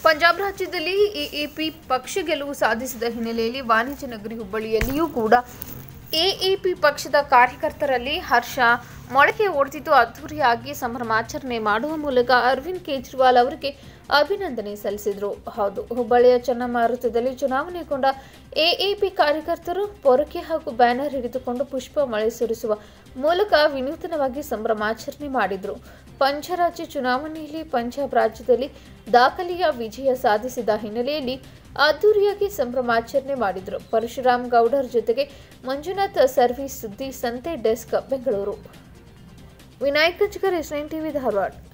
ಪಂಜಾಬ್ ರಾಜ್ಯದಲ್ಲಿ ಎಎಪಿ ಪಕ್ಷ ಗೆಲುವು ಸಾಧಿಸಿದ ಹಿನ್ನೆಲೆಯಲ್ಲಿ ವಾಣಿಜ್ಯ ನಗರಿ ಹುಬ್ಬಳ್ಳಿಯಲ್ಲಿಯೂ ಕೂಡ ಎಎಪಿ ಪಕ್ಷದ ಕಾರ್ಯಕರ್ತರಲ್ಲಿ ಹರ್ಷ ಮೊಳಕೆ ಒಡೆದಿದ್ದು ಅದ್ದೂರಿಯಾಗಿ ಸಂಭ್ರಮಾಚರಣೆ ಮಾಡುವ ಮೂಲಕ ಅರವಿಂದ್ ಕೇಜ್ರಿವಾಲ್ ಅವರಿಗೆ ಅಭಿನಂದನೆ ಸಲ್ಲಿಸಿದರು ಹೌದು ಹುಬ್ಬಳ್ಳಿಯ ಚನ್ನಮಾರುತದಲ್ಲಿ ಚುನಾವಣೆಗೊಂಡ ಎಎಪಿ ಕಾರ್ಯಕರ್ತರು ಪೊರಕೆ ಹಾಗೂ ಬ್ಯಾನರ್ ಹಿಡಿದುಕೊಂಡು ಪುಷ್ಪ ಮಳೆ ಸುರಿಸುವ ಮೂಲಕ ವಿನೂತನವಾಗಿ ಸಂಭ್ರಮಾಚರಣೆ ಮಾಡಿದರು ಪಂಚರಾಜ್ಯ ಚುನಾವಣೆಯಲ್ಲಿ ಪಂಜಾಬ್ ರಾಜ್ಯದಲ್ಲಿ ದಾಖಲೆಯ ವಿಜಯ ಸಾಧಿಸಿದ ಹಿನ್ನೆಲೆಯಲ್ಲಿ ಅದ್ದೂರಿಯಾಗಿ ಸಂಭ್ರಮಾಚರಣೆ ಮಾಡಿದರು ಪರಶುರಾಮ್ ಗೌಡರ್ ಜೊತೆಗೆ ಮಂಜುನಾಥ್ ಸರ್ವಿಸ್ ಸುದ್ದಿ ಸಂತೆ desk Bengaluru Vinayak Kachkar S nine TV Dharwad